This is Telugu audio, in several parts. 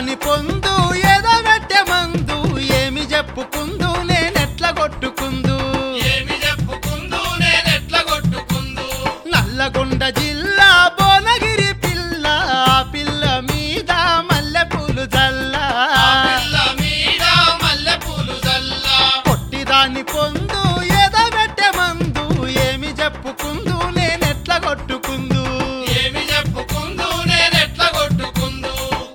దాని పొందు ఏదో పెట్టే మందు ఏమి చెప్పుకుందు నేనెట్ల కొట్టుకుందు ఏమి చెప్పుకుందు నేనెట్ల కొట్టుకుందు నల్లగొండ జిల్లా భువనగిరి పిల్ల ఆ పిల్ల మీద మల్లెపూలు జల్ల ఆ పిల్ల మీద మల్లెపూలు జల్లా పొట్టిదాని పొందు ఏదో పెట్టే మందు ఏమి చెప్పుకుందు నేనెట్ల కొట్టుకుందు ఏమి చెప్పుకుందు నేనెట్ల కొట్టుకుందు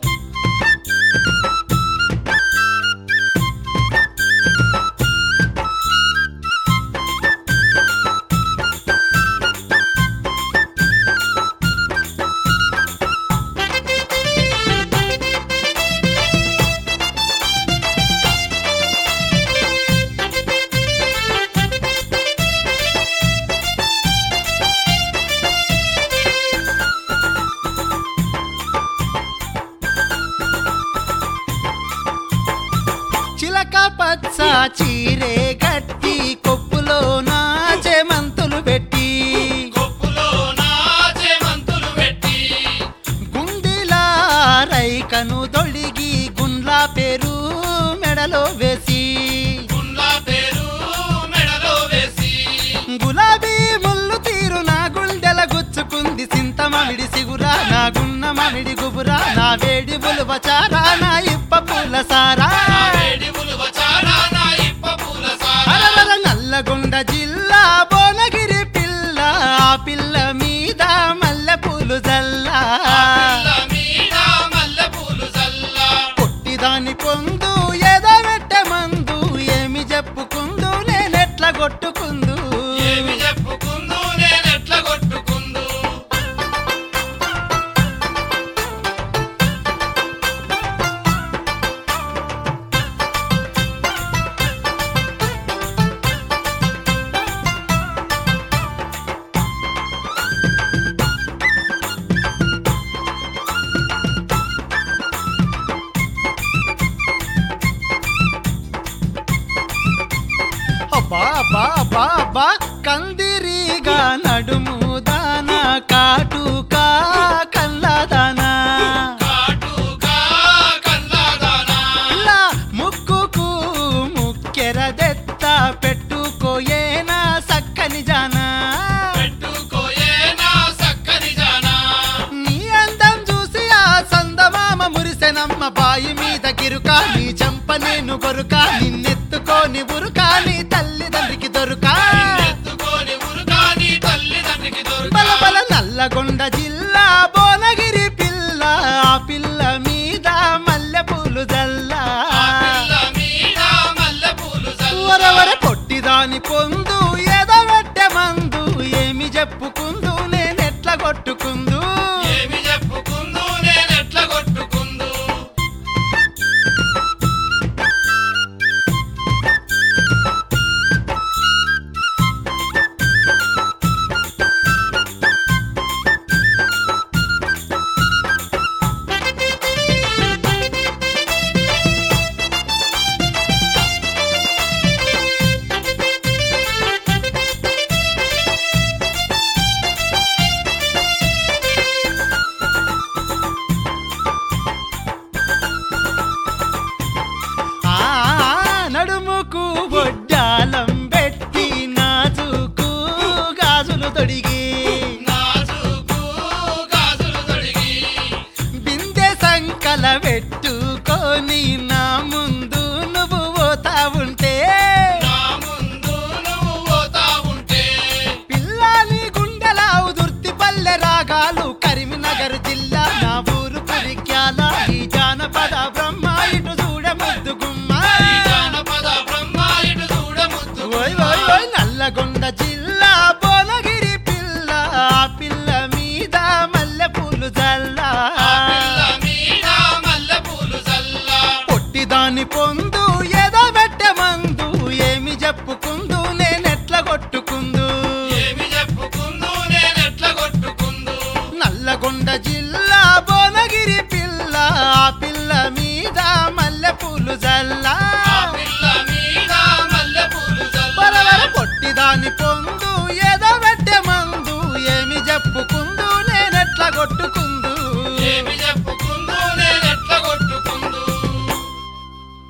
చిలక పచ్చ చీరే గట్టి కొప్పులో నాచే మంతులు పెట్టి కొప్పులో నాచే మంతులు పెట్టి గుండిలా రైకను దొడిగి గుండ్లా పేరు మెడలో వేసి గుండ్ల పేరు మెడలో వేసి గులాబీ ముళ్ళు తీరు నా గుండెల గుచ్చుకుంది సింత మామిడి సిగురా నా గున్న మామిడి గుబురా నా వేడి బులువ చారా నా ఇప్ప పూల సారా నా వేడి ఉలువ చారా నా ఇప్ప పూల సారా అరవల నల్లగొండ జిల్లా భువనగిరి పిల్ల ఆ పిల్ల మీద మల్లె పూలు జల్లా ఆ పిల్ల మీద మల్లెపూలు జల్లా పొట్టిదాని పొందు ఏదో పెట్టే మందు ఏమి చెప్పుకుందు నేనెట్ల కొట్టుకుందు ఏమి చెప్పుకుందు నేనెట్ల కొట్టుకుందు అబ్బా అబ్బా అబ్బా అబ్బా కందిరీగా నడుము దానా కాటుకా కల్లాదానా కాటుగా కల్లాదానా ఇలా ముక్కుకు ముక్కెరదెత్త పెట్టుకోయేనా సక్కని జానా పెట్టుకోయేనా సక్కని జానా నీ అందం చూసి ఆ సందమామ మురిసెనమ్మ బాయి మీద గిరుక నీ చెంప నేను గొరుక నిన్నెత్తుకోని ఉరుక నీ తల్లిదండ్రికి దొరుక ఎత్తుకొని ఉరుకాని తల్లిదండ్రికి దొరక బల బల నల్లగొండ జిల్లా భువనగిరి పిల్ల ఆ పిల్ల మీద మల్లెపూలు జల్లా ఆ పిల్ల మీద మల్లెపూలు వరవర జల్లా పొట్టిదాని పొందు ఏదో పెట్టే మందు ఏమి చెప్పుకుందు నేనెట్ల కొట్టుకుందు ఏమి చెప్పుకుందు నేనెట్ల కొట్టుకుందు ఆ నడుముకు బొడ్డాలం పెట్టి నాజుకు గాజులు తొడిగి నాజుకు గాజులు తొడిగి బిందె సంకల పెట్టుకొని నా ముందు నువ్వు పోతా ఉంటే నా ముందు నువ్వు పోతా ఉంటే పిల్లాని గుండెలావు దుర్తి పల్లె రాగాలు కరీంనగర్ జిల్లా నా ఊరు పురిక్యాల ఈ జానపద బ్రహ్మ ఇటు చూడ ముద్దు గుమ్మ ఈ జానపద బ్రహ్మ ఇటు చూడ ముద్దు ఓయ్ ఓయ్ ఓయ్ నల్లగొండ జిల్లా భువనగిరి పిల్ల ఆ పిల్ల మీద మల్లె పూలు జల్లా ఆ పిల్ల మీద మల్లెపూలు జల్లా పొట్టిదాని పొందు ఏదో పెట్టే మందు ఏమి చెప్పుకుందు నేనెట్ల కొట్టుకుందు ఏమి చెప్పుకుందు నేనెట్ల కొట్టుకుందు నల్లగొండ జిల్లా భువనగిరి పిల్ల ఆ పిల్ల మీద మల్లె పూలు జల్లా ఆ పిల్ల మీద మల్లెపూలు జల్లా బరబర పొట్టిదాని పొందు ఏదో పెట్టే మందు ఏమి చెప్పుకుందు నేనెట్ల కొట్టుకుందు ఏమి చెప్పు